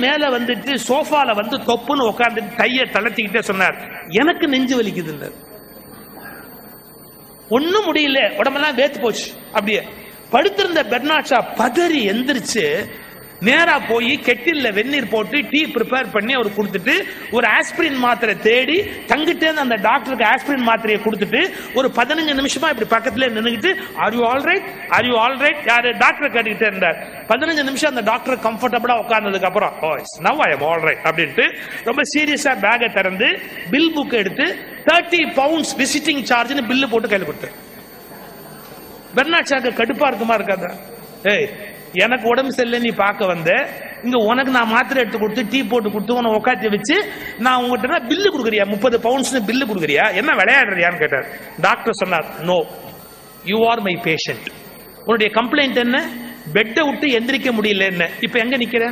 மேல வந்துட்டு சோஃபால வந்து தொப்புன்னு உட்கார்ந்துட்டு கையை தளர்த்திக்கிட்டே சொன்னார் எனக்கு நெஞ்சு வலிக்குதுன்னு ஒண்ணும் முடியல உடம்பெல்லாம் வேத்து போச்சு அப்படியே படுத்திருந்த பெர்னாட்ஷா பதறி எந்திரிச்சு நேரா போய் கெட்டில்ல வெந்நீர் போட்டு டீ ப்ரிப்பேர் பண்ணி அவர் கொடுத்துட்டு ஒரு ஆஸ்பிரின் மாத்திரை தேடி தங்கிட்டே இருந்து அந்த டாக்டருக்கு ஆஸ்பிரின் மாத்திரையை கொடுத்துட்டு ஒரு பதினஞ்சு நிமிஷமா இப்படி பக்கத்துல நின்னுக்கிட்டு are you all right are you all right யாரு டாக்டர் கேட்டுக்கிட்டே இருந்தார் பதினஞ்சு நிமிஷம் அந்த டாக்டர் கம்ஃபர்டபுளா உட்கார்ந்ததுக்கு அப்புறம் oh now I am all right அப்படின்ட்டு ரொம்ப சீரியஸா பேக்கை திறந்து பில் புக் எடுத்து தேர்ட்டி பவுண்ட்ஸ் விசிட்டிங் சார்ஜ்னு பில்லு போட்டு கையில் கொடுத்தார் பெர்னாட்சாக்கு கடுப்பா இருக்குமா இருக்காதா ஏய் எனக்கு உடம்பு சரியில்லை நீ பார்க்க வந்த இங்க உனக்கு நான் மாத்திரை எடுத்து கொடுத்து டீ போட்டு கொடுத்து உன உட்காத்தி வச்சு நான் உங்ககிட்ட பில்லு கொடுக்குறியா முப்பது பவுண்ட்ஸ் பில்லு கொடுக்குறியா என்ன விளையாடுறியான்னு கேட்டார் டாக்டர் சொன்னார் no you are my patient உன்னுடைய கம்ப்ளைண்ட் என்ன பெட்டை விட்டு எந்திரிக்க முடியல என்ன இப்ப எங்க நிக்கிற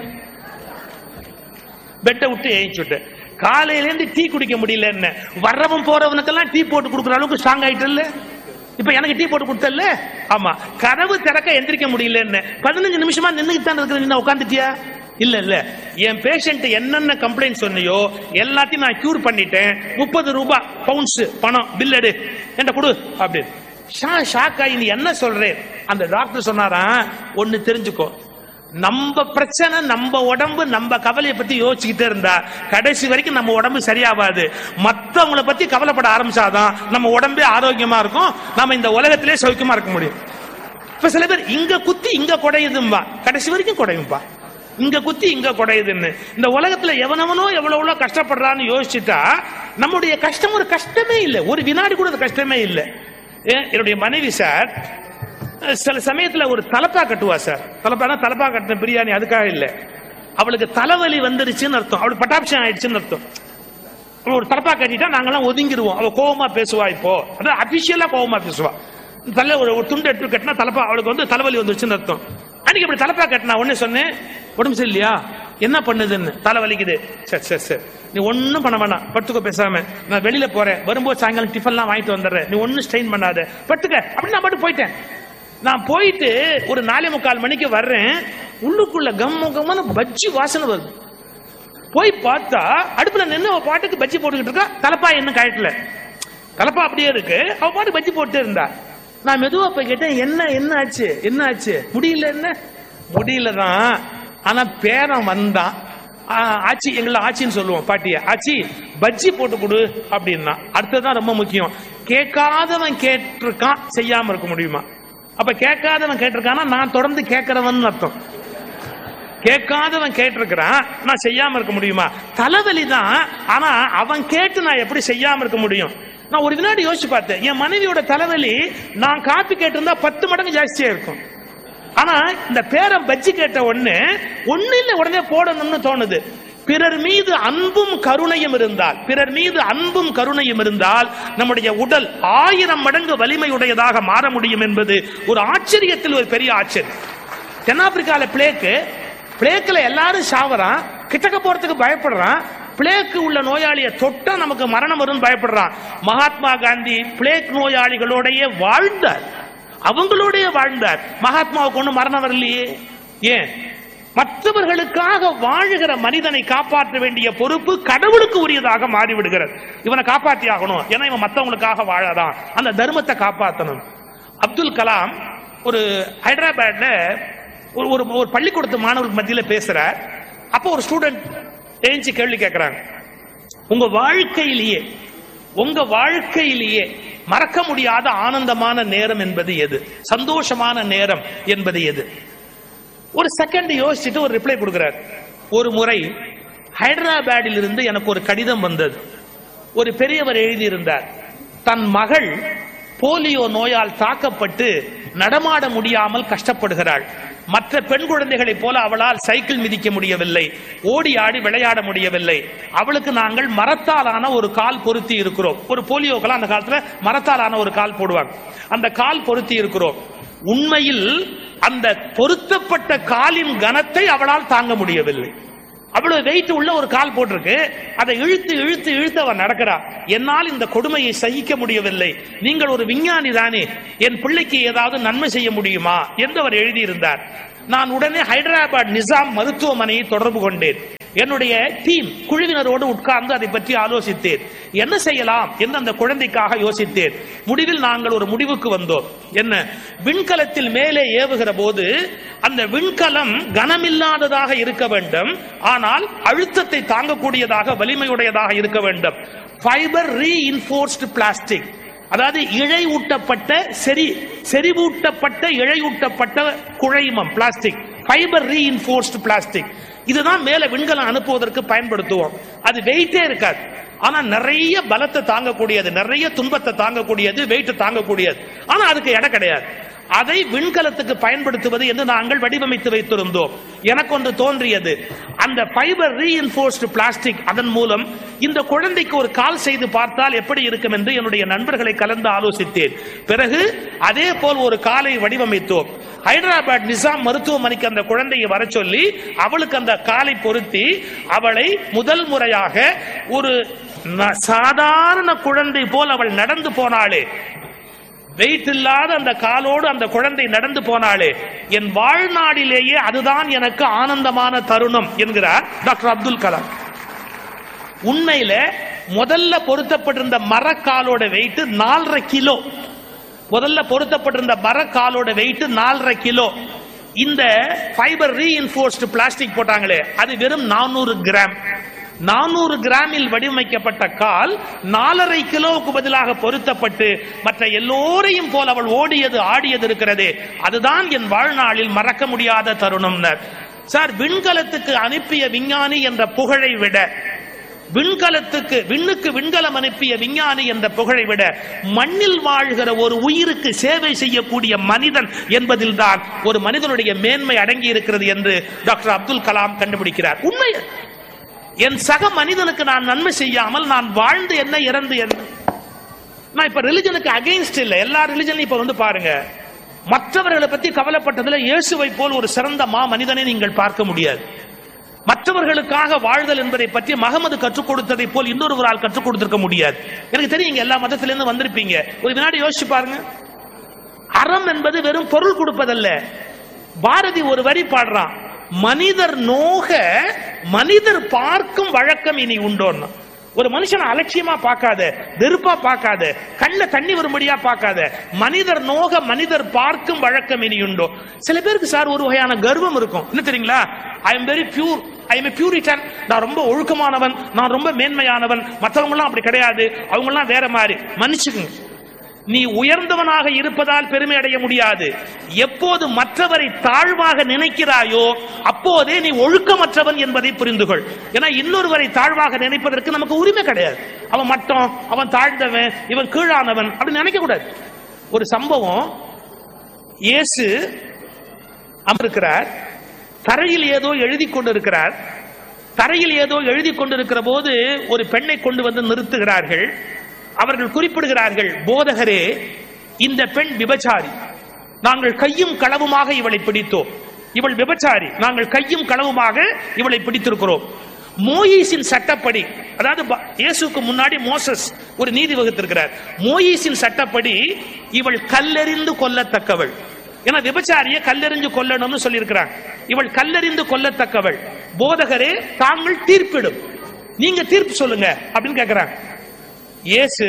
பெட்டை விட்டு ஏஞ்சுட்டு காலையில இருந்து டீ குடிக்க முடியல என்ன வர்றவன் போறவனுக்கெல்லாம் டீ போட்டு கொடுக்குற அளவுக்கு ஸ்ட்ராங் ஆயிட்டல்ல இப்ப எனக்கு டீ போட்டு கொடுத்தல்ல ஆமா கதவு திறக்க எந்திரிக்க முடியல என்ன பதினஞ்சு நிமிஷமா நின்னுக்கிட்டு தான் இருக்கிற நீ உட்காந்துட்டியா இல்ல இல்ல என் பேஷண்ட் என்னென்ன கம்ப்ளைண்ட் சொன்னியோ எல்லாத்தையும் நான் கியூர் பண்ணிட்டேன் முப்பது ரூபாய் பவுண்ட்ஸ் பணம் பில் எடு என்ன கொடு அப்படின்னு ஷா ஷாக் ஆகி நீ என்ன சொல்றேன் அந்த டாக்டர் சொன்னாராம் ஒன்னு தெரிஞ்சுக்கோ நம்ம பிரச்சனை நம்ம உடம்பு நம்ம கவலையை பத்தி யோசிச்சுக்கிட்டே இருந்தா கடைசி வரைக்கும் நம்ம உடம்பு சரியாகாது மத்தவங்கள பத்தி கவலைப்பட ஆரம்பிச்சாதான் நம்ம உடம்பே ஆரோக்கியமா இருக்கும் நம்ம இந்த உலகத்திலே சௌக்கியமா இருக்க முடியும் இப்ப சில பேர் இங்க குத்தி இங்க குடையுதும்பா கடைசி வரைக்கும் குடையும்பா இங்க குத்தி இங்க குடையுதுன்னு இந்த உலகத்துல எவனவனோ எவ்வளவு கஷ்டப்படுறான்னு யோசிச்சுட்டா நம்முடைய கஷ்டம் ஒரு கஷ்டமே இல்லை ஒரு வினாடி கூட அது கஷ்டமே இல்லை ஏன், என்னுடைய மனைவி சார் சில சமயத்துல ஒரு தலப்பா கட்டுவா சார் தலப்பானா தலப்பா கட்டின பிரியாணி அதுக்காக இல்ல அவளுக்கு தலைவலி வந்துருச்சுன்னு அர்த்தம் அவளுக்கு பட்டாபிஷம் ஆயிடுச்சுன்னு அர்த்தம் அவள் ஒரு தலப்பா கட்டிட்டா நாங்கெல்லாம் ஒதுங்கிடுவோம் அவ கோவமா பேசுவா இப்போ அதான் அபிஷியலா கோவமா பேசுவா தலை ஒரு ஒரு துண்டு எடுத்து கட்டினா தலப்பா அவளுக்கு வந்து தலைவலி வந்துருச்சுன்னு அர்த்தம் அன்னைக்கு இப்படி தலப்பா கட்டினா உடனே சொன்னேன் உடம்பு சரியில்லையா என்ன பண்ணுதுன்னு தலை வலிக்குது சரி சரி சரி நீ ஒன்னும் பண்ண வேணாம் படுத்துக்கோ பேசாம நான் வெளியில போறேன் வரும்போது சாயங்காலம் டிஃபன்லாம் வாங்கிட்டு வந்துடுறேன் நீ ஒன்னும் ஸ்ட்ரெயின் பண்ணாத படுத்துக்க அப்படி நான் மட்டும் போயிட்டேன் நான் போயிட்டு ஒரு நாலே முக்கால் மணிக்கு வர்றேன் உள்ளுக்குள்ள கம்ம கம்மனு பஜ்ஜி வாசனை வருது போய் பார்த்தா அடுப்புல நின்று அவ பாட்டுக்கு பஜ்ஜி போட்டுக்கிட்டு இருக்கா தலப்பா என்ன கழட்டல தலப்பா அப்படியே இருக்கு அவ பாட்டு பஜ்ஜி போட்டு இருந்தா நான் மெதுவா போய் கேட்டேன் என்ன என்ன ஆச்சு என்ன ஆச்சு முடியல என்ன முடியல தான் ஆனா பேரன் வந்தான் ஆ, ஆச்சி எங்களை ஆச்சின்னு சொல்லுவோம் பாட்டிய ஆச்சி பஜ்ஜி போட்டு கொடு அப்படின்னா அடுத்ததான் ரொம்ப முக்கியம் கேட்காதவன் கேட்டிருக்கான் செய்யாம இருக்க முடியுமா அப்ப கேட்காதவன் கேட்டிருக்கானா நான் தொடர்ந்து கேட்கிறவன் அர்த்தம் கேட்காதவன் கேட்டிருக்கிறான் நான் செய்யாம இருக்க முடியுமா தலைவலி தான் ஆனா அவன் கேட்டு நான் எப்படி செய்யாம இருக்க முடியும் நான் ஒரு வினாடி யோசிச்சு பார்த்தேன் என் மனைவியோட தலைவலி நான் காப்பி கேட்டிருந்தா பத்து மடங்கு ஜாஸ்தியா இருக்கும் ஆனா இந்த பேரன் பஜ்ஜி கேட்ட உடனே ஒண்ணு இல்ல உடனே போடணும்னு தோணுது பிறர் மீது அன்பும் கருணையும் இருந்தால் பிறர் மீது அன்பும் கருணையும் இருந்தால் நம்முடைய உடல் ஆயிரம் மடங்கு வலிமையுடையதாக மாற முடியும் என்பது ஒரு ஆச்சரியத்தில் ஒரு பெரிய ஆச்சரியம் தென்னாப்பிரிக்கால பிளேக்கு பிளேக்ல எல்லாரும் சாவறான் கிட்டக்க போறதுக்கு பயப்படுறான் பிளேக்கு உள்ள நோயாளியை தொட்டா நமக்கு மரணம் வரும்னு பயப்படுறான் மகாத்மா காந்தி பிளேக் நோயாளிகளோடயே வாழ்ந்தார் அவங்களோடயே வாழ்ந்தார் மகாத்மாவுக்கு ஒண்ணும் மரணம் வரலையே ஏன் மற்றவர்களுக்காக வாழுகிற மனிதனை காப்பாற்ற வேண்டிய பொறுப்பு கடவுளுக்கு உரியதாக மாறிவிடுகிறது இவனை காப்பாத்தி ஆகணும் ஏன்னா இவன் மத்தவங்களுக்காக வாழறான் அந்த தர்மத்தை காப்பாற்றணும் அப்துல் கலாம் ஒரு ஹைதராபாத்ல ஒரு ஒரு ஒரு பள்ளிக்கூடத்து மாணவர்களுக்கு மத்தியில பேசுறார் அப்போ ஒரு ஸ்டூடெண்ட் ஏஞ்சி கேள்வி கேட்கிறாங்க உங்க வாழ்க்கையிலேயே உங்க வாழ்க்கையிலேயே மறக்க முடியாத ஆனந்தமான நேரம் என்பது எது சந்தோஷமான நேரம் என்பது எது ஒரு செகண்ட் யோசிச்சுட்டு ஒரு ரிப்ளை கொடுக்கிறார் ஒரு முறை ஹைதராபாத்தில் இருந்து எனக்கு ஒரு கடிதம் வந்தது ஒரு பெரியவர் எழுதியிருந்தார் தன் மகள் போலியோ நோயால் தாக்கப்பட்டு நடமாட முடியாமல் கஷ்டப்படுகிறாள் மற்ற பெண் குழந்தைகளைப் போல அவளால் சைக்கிள் மிதிக்க முடியவில்லை ஓடி ஆடி விளையாட முடியவில்லை அவளுக்கு நாங்கள் மரத்தாலான ஒரு கால் பொருத்தி இருக்கிறோம் ஒரு போலியோக்கெல்லாம் அந்த காலத்துல மரத்தாலான ஒரு கால் போடுவாங்க அந்த கால் பொருத்தி இருக்கிறோம் உண்மையில் அந்த பொருத்தப்பட்ட காலின் கனத்தை அவளால் தாங்க முடியவில்லை அவ்வளவு வெயிட் உள்ள ஒரு கால் போட்டிருக்கு அதை இழுத்து இழுத்து இழுத்து அவன் நடக்கிறா என்னால் இந்த கொடுமையை சகிக்க முடியவில்லை நீங்கள் ஒரு விஞ்ஞானி தானே என் பிள்ளைக்கு ஏதாவது நன்மை செய்ய முடியுமா என்று அவர் எழுதியிருந்தார் நான் உடனே ஹைதராபாத் நிசாம் மருத்துவமனையை தொடர்பு கொண்டேன் என்னுடைய டீம் குழுவினரோடு உட்கார்ந்து அதை பற்றி ஆலோசித்தேன் என்ன செய்யலாம் என்று அந்த குழந்தைக்காக யோசித்தேன் முடிவில் நாங்கள் ஒரு முடிவுக்கு வந்தோம் என்ன விண்கலத்தில் மேலே ஏவுகிற போது அந்த விண்கலம் கனமில்லாததாக இருக்க வேண்டும் ஆனால் அழுத்தத்தை தாங்கக்கூடியதாக வலிமையுடையதாக இருக்க வேண்டும் ஃபைபர் ரீஇன்ஃபோர்ஸ்டு பிளாஸ்டிக் அதாவது இழை ஊட்டப்பட்ட செறி செறிவூட்டப்பட்ட இழையூட்டப்பட்ட குழைமம் பிளாஸ்டிக் ஃபைபர் ரீஇன்ஃபோர்ஸ்டு பிளாஸ்டிக் இதுதான் மேல விண்கலம் அனுப்புவதற்கு பயன்படுத்துவோம் அது வெயிட்டே இருக்காது ஆனா நிறைய பலத்தை தாங்கக்கூடியது நிறைய துன்பத்தை தாங்கக்கூடியது வெயிட் தாங்கக்கூடியது ஆனா அதுக்கு எடை கிடையாது அதை விண்கலத்துக்கு பயன்படுத்துவது என்று நாங்கள் வடிவமைத்து வைத்திருந்தோம் எனக்கு ஒன்று தோன்றியது அந்த ஃபைபர் ரீஇன்ஃபோர்ஸ்டு பிளாஸ்டிக் அதன் மூலம் இந்த குழந்தைக்கு ஒரு கால் செய்து பார்த்தால் எப்படி இருக்கும் என்று என்னுடைய நண்பர்களை கலந்து ஆலோசித்தேன் பிறகு அதே போல் ஒரு காலை வடிவமைத்தோம் ஹைதராபாத் நிசாம் மருத்துவமனைக்கு அந்த குழந்தையை வர சொல்லி அவளுக்கு அந்த காலை பொருத்தி அவளை முதல் முறையாக ஒரு ந- சாதாரண குழந்தை போல் அவள் நடந்து போனாளே வெயிட் இல்லாத அந்த காலோடு அந்த குழந்தை நடந்து போனாளே என் வாழ்நாளிலேயே அதுதான் எனக்கு ஆனந்தமான தருணம் என்கிறார் டாக்டர் அப்துல் கலாம் உண்மையில முதல்ல பொருத்தப்பட்டிருந்த மரக்காலோட வெயிட் நாலரை கிலோ முதல்ல பொருத்தப்பட்டிருந்த மரக்காலோட வெயிட் நாலரை கிலோ இந்த ஃபைபர் ரீஇன்ஃபோர்ஸ்டு பிளாஸ்டிக் போட்டாங்களே அது வெறும் நானூறு கிராம் நானூறு கிராமில் வடிவமைக்கப்பட்ட கால் நாலரை கிலோவுக்கு பதிலாக பொருத்தப்பட்டு மற்ற எல்லோரையும் போல் அவள் ஓடியது ஆடியது இருக்கிறது அதுதான் என் வாழ்நாளில் மறக்க முடியாத தருணம்னர் சார் விண்கலத்துக்கு அனுப்பிய விஞ்ஞானி என்ற புகழை விட விண்கலத்துக்கு விண்ணுக்கு விண்கலம் அனுப்பிய விஞ்ஞானி என்ற புகழை விட மண்ணில் வாழ்கிற ஒரு உயிருக்கு சேவை செய்யக்கூடிய மனிதன் என்பதில் தான் ஒரு மனிதனுடைய மேன்மை அடங்கி இருக்கிறது என்று டாக்டர் அப்துல் கலாம் கண்டுபிடிக்கிறார் உண்மை என் சக மனிதனுக்கு நான் நன்மை செய்யாமல் நான் வாழ்ந்து என்ன இறந்து என்ன நான் இப்ப ரிலிஜனுக்கு அகைன்ஸ்ட் இல்ல எல்லா ரிலிஜனும் இப்ப வந்து பாருங்க மற்றவர்களை பத்தி கவலைப்பட்டதுல இயேசுவை போல் ஒரு சிறந்த மா மனிதனை நீங்கள் பார்க்க முடியாது மற்றவர்களுக்காக வாழ்தல் என்பதை பற்றி மகமது கற்றுக் கொடுத்ததை போல் இன்னொருவரால் கற்றுக் கொடுத்திருக்க முடியாது எனக்கு தெரியும் இங்க எல்லா மதத்திலிருந்து வந்திருப்பீங்க ஒரு வினாடி யோசிச்சு பாருங்க அறம் என்பது வெறும் பொருள் கொடுப்பதல்ல பாரதி ஒரு வரி பாடுறான் மனிதர் நோக மனிதர் பார்க்கும் வழக்கம் இனி உண்டோன்னு ஒரு மனுஷனை அலட்சியமா பார்க்காத வெறுப்பா பார்க்காத கண்ணுல தண்ணி வரும்படியா பார்க்காத மனிதர் நோக மனிதர் பார்க்கும் வழக்கம் இனி உண்டோ சில பேருக்கு சார் ஒரு வகையான கர்வம் இருக்கும் என்ன தெரியுங்களா I am very pure I am puritan நான் ரொம்ப ஒழுக்கமானவன் நான் ரொம்ப மேன்மையானவன் மற்றவங்க எல்லாம் அப்படி கிடையாது அவங்க எல்லாம் வேற மாதிரி மன்னிச்சுக்குங்க நீ உயர்ந்தவனாக இருப்பதால் பெருமை அடைய முடியாது எப்போது மற்றவரை தாழ்வாக நினைக்கிறாயோ அப்போதே நீ ஒழுக்கமற்றவன் என்பதை புரிந்து கொள் ஏன்னா இன்னொருவரை தாழ்வாக நினைப்பதற்கு நமக்கு உரிமை கிடையாது அவன் மட்டம் அவன் தாழ்ந்தவன் இவன் கீழானவன் அப்படின்னு நினைக்க கூடாது ஒரு சம்பவம் இயேசு அமர்க்கிறார் தரையில் ஏதோ எழுதி கொண்டிருக்கிறார் தரையில் ஏதோ எழுதி கொண்டிருக்கிற போது ஒரு பெண்ணை கொண்டு வந்து நிறுத்துகிறார்கள் அவர்கள் குறிப்பிடுகிறார்கள் போதகரே இந்த பெண் விபச்சாரி நாங்கள் கையும் களவுமாக இவளை பிடித்தோம் இவள் விபச்சாரி நாங்கள் கையும் களவுமாக இவளை பிடித்திருக்கிறோம் மோயிஸின் சட்டப்படி அதாவது ப- இயேசுக்கு முன்னாடி மோசஸ் ஒரு நீதி வகுத்திருக்கிறார் மோயிஸின் சட்டப்படி இவள் கல்லெறிந்து கொல்லத்தக்கவள் ஏன்னா விபச்சாரிய கல்லெறிஞ்சு கொல்லணும்னு சொல்லியிருக்கிறாங்க இவள் கல்லெறிந்து கொல்லத்தக்கவள் போதகரே தாங்கள் தீர்ப்பிடும் நீங்க தீர்ப்பு சொல்லுங்க அப்படின்னு கேட்கிறாங்க இயேசு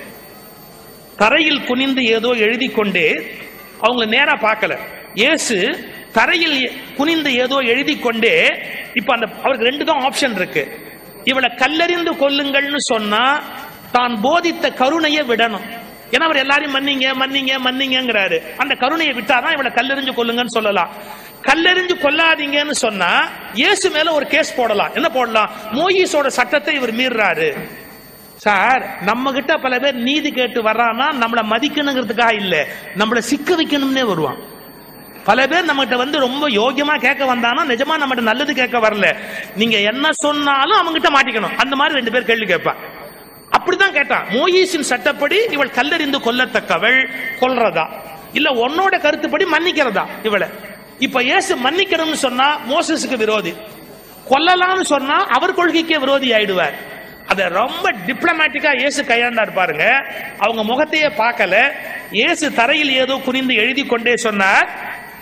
தரையில் குனிந்து ஏதோ எழுதி கொண்டே அவங்கள நேரா பார்க்கல இயேசு தரையில் குனிந்து ஏதோ எழுதி கொண்டே இப்ப அந்த அவருக்கு ரெண்டு தான் ஆப்ஷன் இருக்கு இவளை கல்லறிந்து கொல்லுங்கள்னு சொன்னா தான் போதித்த கருணையை விடணும் ஏன்னா அவர் எல்லாரையும் மன்னிங்க மன்னிங்க மன்னிங்கிறாரு அந்த கருணையை விட்டாதான் இவளை கல்லெறிஞ்சு கொல்லுங்கன்னு சொல்லலாம் கல்லெறிஞ்சு கொல்லாதீங்கன்னு சொன்னா இயேசு மேல ஒரு கேஸ் போடலாம் என்ன போடலாம் மோயிஸோட சட்டத்தை இவர் மீறுறாரு சார் நம்ம கிட்ட பல பேர் நீதி கேட்டு வர்றான்னா நம்மள மதிக்கணுங்கிறதுக்காக இல்ல நம்மள சிக்க வைக்கணும்னே வருவான் பல பேர் நம்மகிட்ட வந்து ரொம்ப யோகியமா கேட்க வந்தானா நிஜமா நம்மகிட்ட நல்லது கேட்க வரல நீங்க என்ன சொன்னாலும் அவங்கிட்ட மாட்டிக்கணும் அந்த மாதிரி ரெண்டு பேர் கேள்வி கேட்பான் அப்படிதான் கேட்டான் மோயிஸின் சட்டப்படி இவள் கல்லறிந்து கொல்லத்தக்கவள் கொல்றதா இல்ல உன்னோட கருத்துப்படி மன்னிக்கிறதா இவளை இப்ப இயேசு மன்னிக்கணும்னு சொன்னா மோசஸுக்கு விரோதி கொல்லலாம்னு சொன்னா அவர் கொள்கைக்கே விரோதி ஆயிடுவார் அத ரொம்ப டிப்ளமேட்டிக்கா இயேசு கையாண்டார் பாருங்க அவங்க முகத்தையே பார்க்கல இயேசு தரையில் ஏதோ குனிந்து எழுதி கொண்டே சொன்னார்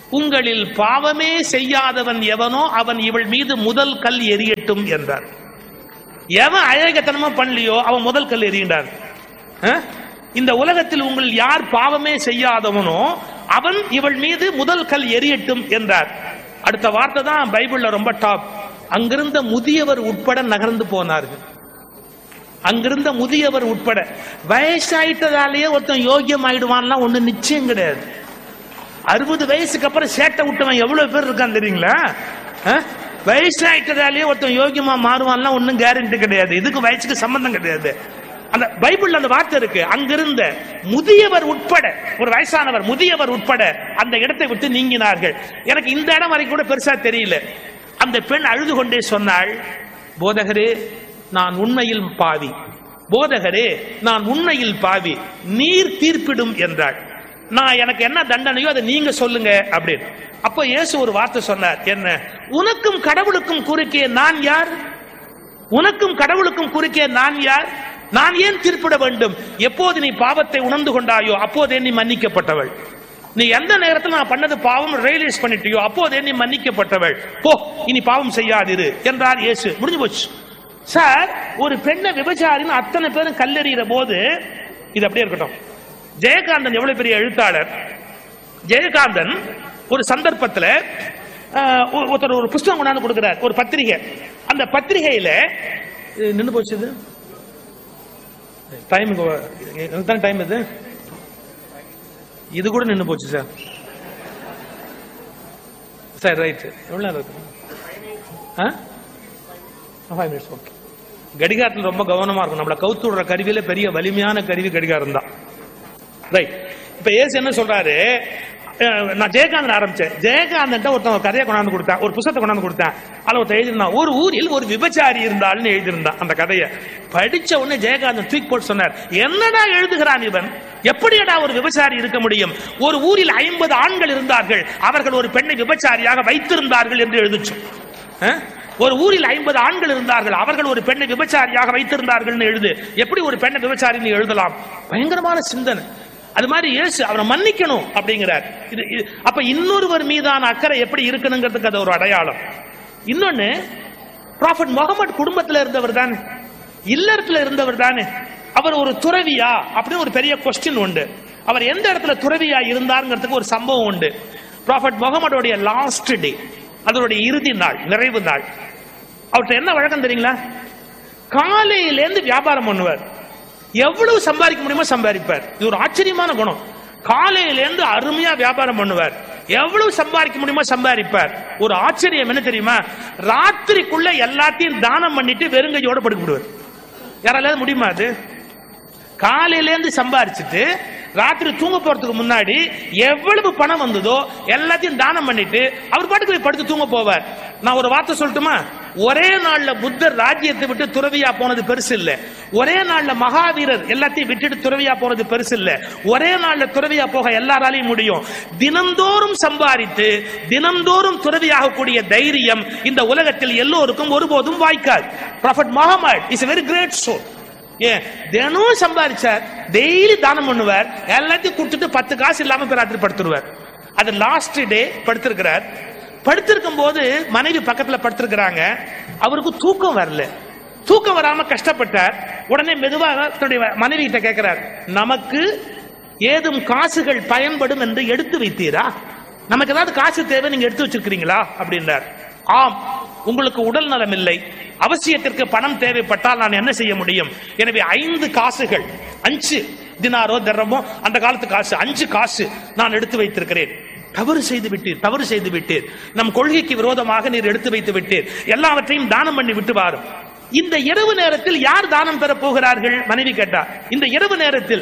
உங்களில் பாவமே செய்யாதவன் எவனோ அவன் இவள் மீது முதல் கல் எரியட்டும் என்றார் எவன் அழகத்தனமா பண்ணலையோ அவன் முதல் கல் எறிகின்றார் அஹ்? இந்த உலகத்தில் உங்கள் யார் பாவமே செய்யாதவனோ அவன் இவள் மீது முதல் கல் எரியட்டும் என்றார் அடுத்த வார்த்தை தான் பைபிள்ல ரொம்ப டாப் அங்கிருந்த முதியவர் உட்பட நகர்ந்து போனார்கள் அங்கிருந்த முதியவர் உட்பட வயசாயிட்டதாலேயே ஒருத்தன் யோகியம் ஆயிடுவான்லாம் ஒண்ணு நிச்சயம் கிடையாது அறுபது வயசுக்கு அப்புறம் சேட்டை விட்டவன் எவ்வளவு பேர் இருக்கான் தெரியுங்களா அஹ்? வயசாயிட்டதாலேயே ஒருத்தன் யோகியமா மாறுவான்லாம் ஒன்றும் கேரண்டி கிடையாது இதுக்கு வயசுக்கு சம்பந்தம் கிடையாது அந்த பைபிள்ல அந்த வார்த்தை இருக்கு அங்கிருந்த முதியவர் உட்பட ஒரு வயசானவர் முதியவர் உட்பட அந்த இடத்தை விட்டு நீங்கினார்கள் எனக்கு இந்த இடம் வரைக்கும் கூட பெருசா தெரியல அந்த பெண் அழுது கொண்டே சொன்னாள் போதகரே நான் உண்மையில் பாவி போதகரே நான் உண்மையில் பாவி நீர் தீர்ப்பிடும் என்றாள் நான் எனக்கு என்ன தண்டனையோ அதை நீங்க சொல்லுங்க அப்படின்னு அப்போ இயேசு ஒரு வார்த்தை சொன்னார் என்ன உனக்கும் கடவுளுக்கும் குறுக்கே நான் யார் உனக்கும் கடவுளுக்கும் குறுக்கே நான் யார் நான் ஏன் தீர்ப்பிட வேண்டும் எப்போது நீ பாவத்தை உணர்ந்து கொண்டாயோ அப்போதே நீ மன்னிக்கப்பட்டவள் நீ எந்த நேரத்தில் நான் பண்ணது பாவம் ரியலைஸ் பண்ணிட்டியோ அப்போதே நீ மன்னிக்கப்பட்டவள் போ இனி பாவம் செய்யாதிரு என்றார் இயேசு முடிஞ்சு போச்சு சார் ஒரு பெண்ணை விபச்சாரின்னு அத்தனை பேரும் கல்லெறிகிற போது இது அப்படியே இருக்கட்டும் ஜெயகாந்தன் எவ்வளவு பெரிய எழுத்தாளர் ஜெயகாந்தன் ஒரு சந்தர்ப்பத்தில் ஒருத்தர் ஒரு புஸ்தகம் கொண்டாந்து கொடுக்கிறார் ஒரு பத்திரிகை அந்த பத்திரிகையில இது நின்னு போச்சு இது டைம் தான் டைம் இது இது கூட நின்னு போச்சு சார் சார் ரைட் எவ்வளவு நேரம் இருக்கு ஃபைவ் மினிட்ஸ் ஓகே கடிகாரத்தில் ரொம்ப கவனமா இருக்கும் நம்மளை கவுத்து விடுற கருவியில பெரிய வலிமையான கருவி கடிகாரம் தான் ரைட் இப்ப ஏசு என்ன சொல்றாரு அஹ், நான் ஜெயகாந்தன் ஆரம்பிச்சேன் ஜெயகாந்தன் ஒருத்தன் ஒரு கதையை கொண்டாந்து கொடுத்தான் ஒரு புத்தகத்தை கொண்டாந்து கொடுத்தான் அதுல ஒருத்தன் எழுதியிருந்தான் ஒரு ஊரில் ஒரு விபச்சாரி இருந்தாள்னு எழுதியிருந்தான் அந்த கதையை படிச்ச உடனே ஜெயகாந்தன் தூக்கி போட்டு சொன்னார் என்னடா எழுதுகிறான் இவன் எப்படியடா ஒரு விபச்சாரி இருக்க முடியும் ஒரு ஊரில் ஐம்பது ஆண்கள் இருந்தார்கள் அவர்கள் ஒரு பெண்ணை விபச்சாரியாக வைத்திருந்தார்கள் என்று எழுதுச்சு அஹ்? ஒரு ஊரில் ஐம்பது ஆண்கள் இருந்தார்கள் அவர்கள் ஒரு பெண்ணை விபச்சாரியாக வைத்திருந்தார்கள் எழுது எப்படி ஒரு பெண்ணை விபச்சாரின்னு எழுதலாம் பயங்கரமான சிந்தனை அது மாதிரி இயேசு அவரை மன்னிக்கணும் அப்படிங்கிறார் இது இது- அப்ப இன்னொருவர் மீதான அக்கறை எப்படி இருக்கணுங்கிறதுக்கு அது ஒரு அடையாளம் இன்னொன்னு ப்ராஃபட் முகமது குடும்பத்துல இருந்தவர் தானே இல்லறத்துல இருந்தவர் தானே அவர் ஒரு துறவியா அப்படின்னு ஒரு பெரிய கொஸ்டின் உண்டு அவர் எந்த இடத்துல துறவியா இருந்தாருங்கிறதுக்கு ஒரு சம்பவம் உண்டு ப்ராஃபட் முகமதுடைய லாஸ்ட் டே அதனுடைய இறுதி நாள் நிறைவு நாள் அவர்கிட்ட என்ன வழக்கம் தெரியுங்களா காலையிலேருந்து வியாபாரம் பண்ணுவார் எவ்வளவு சம்பாதிக்க முடியுமோ சம்பாதிப்பார் இது ஒரு ஆச்சரியமான குணம் காலையிலேருந்து அருமையா வியாபாரம் பண்ணுவார் எவ்வளவு சம்பாதிக்க முடியுமோ சம்பாதிப்பார் ஒரு ஆச்சரியம் என்ன தெரியுமா ராத்திரிக்குள்ள எல்லாத்தையும் தானம் பண்ணிட்டு வெறுங்கையோட படுக்க விடுவார் யாரால முடியுமா அது காலையிலேருந்து சம்பாரிச்சுட்டு ராத்திரி தூங்க போறதுக்கு முன்னாடி எவ்வளவு பணம் வந்ததோ எல்லாத்தையும் தானம் பண்ணிட்டு அவர் பாட்டுக்கு போய் படுத்து தூங்க போவார் நான் ஒரு வார்த்தை சொல்லட்டுமா ஒரே நாள்ல புத்தர் ராஜ்யத்தை விட்டு துறவியா போனது பெருசு இல்ல ஒரே நாள்ல மகாவீரர் எல்லாத்தையும் விட்டுட்டு துறவியா போனது பெருசு இல்ல ஒரே நாள்ல துறவியா போக எல்லாராலையும் முடியும் தினந்தோறும் சம்பாதித்து தினந்தோறும் துறவியாகக்கூடிய தைரியம் இந்த உலகத்தில் எல்லோருக்கும் ஒருபோதும் வாய்க்காது prophet Muhammad is very great soul ஏன் தினம் சம்பாதிச்சார் டெய்லி தானம் பண்ணுவார் எல்லாத்தையும் கொடுத்துட்டு பத்து காசு இல்லாம போய் ராத்திரி படுத்துருவார் அது லாஸ்ட் டே படுத்திருக்கிறார் படுத்திருக்கும் போது மனைவி பக்கத்துல படுத்திருக்கிறாங்க அவருக்கு தூக்கம் வரல தூக்கம் வராம கஷ்டப்பட்டார் உடனே மெதுவாக தன்னுடைய மனைவி கிட்ட கேட்கிறார் நமக்கு ஏதும் காசுகள் பயன்படும் என்று எடுத்து வைத்தீரா நமக்கு ஏதாவது காசு தேவை நீங்க எடுத்து வச்சிருக்கிறீங்களா அப்படின்றார் ஆம் உங்களுக்கு உடல் நலம் இல்லை அவசியத்திற்கு பணம் தேவைப்பட்டால் நான் என்ன செய்ய முடியும் எனவே ஐந்து காசுகள் அஞ்சு தினாரோ தர்ரமோ அந்த காலத்து காசு அஞ்சு காசு நான் எடுத்து வைத்திருக்கிறேன் தவறு செய்து விட்டீர் தவறு செய்து விட்டீர் நம் கொள்கைக்கு விரோதமாக நீர் எடுத்து வைத்து விட்டீர் எல்லாவற்றையும் தானம் பண்ணி விட்டு வாரும் இந்த இரவு நேரத்தில் யார் தானம் பெற போகிறார்கள் மனைவி கேட்டா இந்த இரவு நேரத்தில்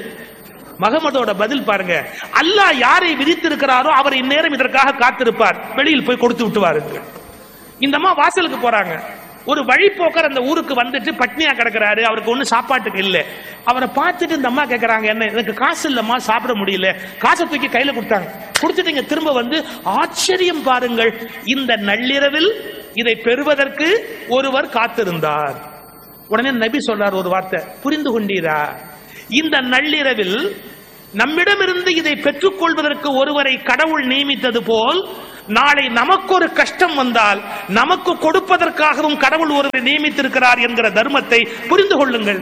மகமதோட பதில் பாருங்க அல்லாஹ் யாரை விதித்திருக்கிறாரோ அவர் இந்நேரம் இதற்காக காத்திருப்பார் வெளியில் போய் கொடுத்து விட்டு வாருங்கள் இந்த அம்மா வாசலுக்கு போறாங்க ஒரு வழிப்போக்கர் அந்த ஊருக்கு வந்துட்டு பட்னியா கிடக்குறாரு அவருக்கு ஒண்ணு சாப்பாட்டுக்கு இல்ல அவரை பார்த்துட்டு இந்த அம்மா கேக்குறாங்க என்ன எனக்கு காசு இல்லம்மா சாப்பிட முடியல காசை தூக்கி கையில கொடுத்தாங்க கொடுத்துட்டு இங்க திரும்ப வந்து ஆச்சரியம் பாருங்கள் இந்த நள்ளிரவில் இதை பெறுவதற்கு ஒருவர் காத்திருந்தார் உடனே நபி சொல்றார் ஒரு வார்த்தை புரிந்து கொண்டீரா இந்த நள்ளிரவில் நம்மிடமிருந்து இதை பெற்றுக்கொள்வதற்கு ஒருவரை கடவுள் நியமித்தது போல் நாளை நமக்கு ஒரு கஷ்டம் வந்தால் நமக்கு கொடுப்பதற்காகவும் கடவுள் ஒருவரை நியமித்திருக்கிறார் என்கிற தர்மத்தை புரிந்து கொள்ளுங்கள்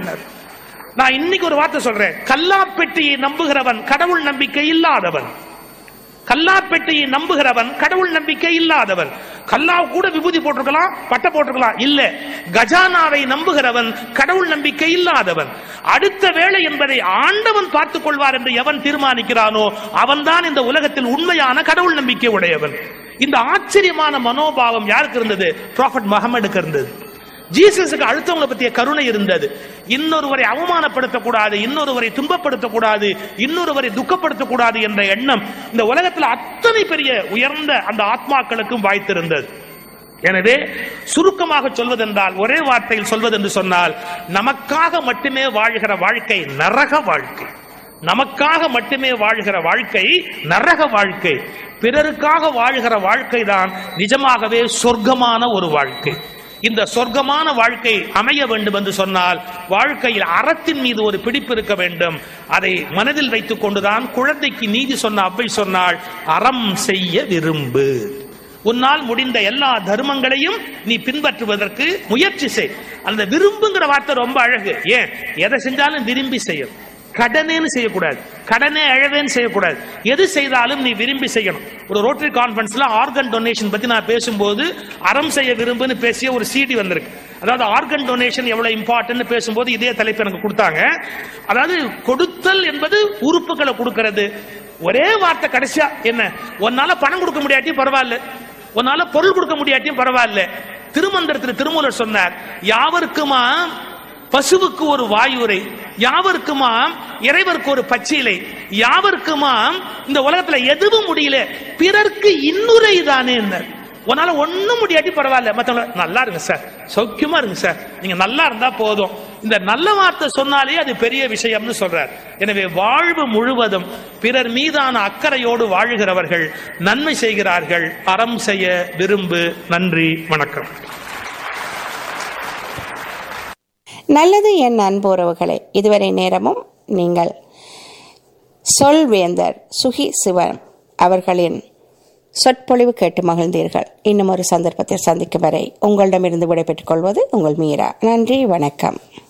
நான் இன்னைக்கு ஒரு வார்த்தை சொல்றேன் கல்லாப்பெட்டியை நம்புகிறவன் கடவுள் நம்பிக்கை இல்லாதவன் கல்லாப்பெட்டியை நம்புகிறவன் கடவுள் நம்பிக்கை இல்லாதவன் கல்லா கூட விபூதி போட்டிருக்கலாம் பட்டை போட்டிருக்கலாம் இல்ல கஜானாவை நம்புகிறவன் கடவுள் நம்பிக்கை இல்லாதவன் அடுத்த வேளை என்பதை ஆண்டவன் பார்த்துக் கொள்வார் என்று எவன் தீர்மானிக்கிறானோ அவன்தான் இந்த உலகத்தில் உண்மையான கடவுள் நம்பிக்கை உடையவன் இந்த ஆச்சரியமான மனோபாவம் யாருக்கு இருந்தது ப்ராஃபட் முகமதுக்கு இருந்தது ஜீசஸுக்கு அடுத்தவங்களை பற்றிய கருணை இருந்தது இன்னொருவரை அவமானப்படுத்தக்கூடாது இன்னொருவரை துன்பப்படுத்தக்கூடாது இன்னொருவரை துக்கப்படுத்தக்கூடாது என்ற எண்ணம் இந்த உலகத்தில் அத்தனை பெரிய உயர்ந்த அந்த ஆத்மாக்களுக்கும் வாய்த்திருந்தது எனவே சுருக்கமாக சொல்வதென்றால் ஒரே வார்த்தையில் சொல்வதென்று சொன்னால் நமக்காக மட்டுமே வாழ்கிற வாழ்க்கை நரக வாழ்க்கை நமக்காக மட்டுமே வாழ்கிற வாழ்க்கை நரக வாழ்க்கை பிறருக்காக வாழ்கிற வாழ்க்கை தான் நிஜமாகவே சொர்க்கமான ஒரு வாழ்க்கை இந்த சொர்க்கமான வாழ்க்கை அமைய வேண்டும் என்று சொன்னால் வாழ்க்கையில் அறத்தின் மீது ஒரு பிடிப்பு இருக்க வேண்டும் அதை மனதில் வைத்துக் கொண்டுதான் குழந்தைக்கு நீதி சொன்ன அவ்வை சொன்னால் அறம் செய்ய விரும்பு உன்னால் முடிந்த எல்லா தர்மங்களையும் நீ பின்பற்றுவதற்கு முயற்சி செய் அந்த விரும்புங்கிற வார்த்தை ரொம்ப அழகு ஏன் எதை செஞ்சாலும் விரும்பி செய்யும் கடனேன்னு செய்யக்கூடாது கடனே அழவேன்னு செய்யக்கூடாது எது செய்தாலும் நீ விரும்பி செய்யணும் ஒரு ரோட்டரி கான்ஃபரன்ஸ்ல ஆர்கன் டொனேஷன் பத்தி நான் பேசும்போது அறம் செய்ய விரும்புன்னு பேசிய ஒரு சிடி வந்திருக்கு அதாவது ஆர்கன் டொனேஷன் எவ்வளவு இம்பார்ட்டன்ட் பேசும்போது இதே தலைப்பு எனக்கு கொடுத்தாங்க அதாவது கொடுத்தல் என்பது உறுப்புகளை கொடுக்கிறது ஒரே வார்த்தை கடைசியா என்ன உன்னால பணம் கொடுக்க முடியாட்டியும் பரவாயில்ல உன்னால பொருள் கொடுக்க முடியாட்டியும் பரவாயில்ல திருமந்திரத்தில் திருமூலர் சொன்னார் யாவருக்குமா பசுவுக்கு ஒரு வாயுரை யாவருக்குமாம் இறைவருக்கு ஒரு பச்சிலை யாவருக்குமாம் இந்த உலகத்துல எதுவும் முடியல பிறர்க்கு இன்னுரை தானே உன்னால ஒண்ணும் முடியாட்டி பரவாயில்ல மத்தவங்க நல்லா இருங்க சார் சௌக்கியமா இருங்க சார் நீங்க நல்லா இருந்தா போதும் இந்த நல்ல வார்த்தை சொன்னாலே அது பெரிய விஷயம்னு சொல்றார் எனவே வாழ்வு முழுவதும் பிறர் மீதான அக்கறையோடு வாழுகிறவர்கள் நன்மை செய்கிறார்கள் அறம் செய்ய விரும்பு நன்றி வணக்கம் நல்லது என் அன்புறவுகளே இதுவரை நேரமும் நீங்கள் சொல்வேந்தர் சுகி சிவன் அவர்களின் சொற்பொழிவு கேட்டு மகிழ்ந்தீர்கள் இன்னும் ஒரு சந்தர்ப்பத்தில் சந்திக்கும் வரை உங்களிடமிருந்து விடைபெற்றுக் கொள்வது உங்கள் மீரா நன்றி வணக்கம்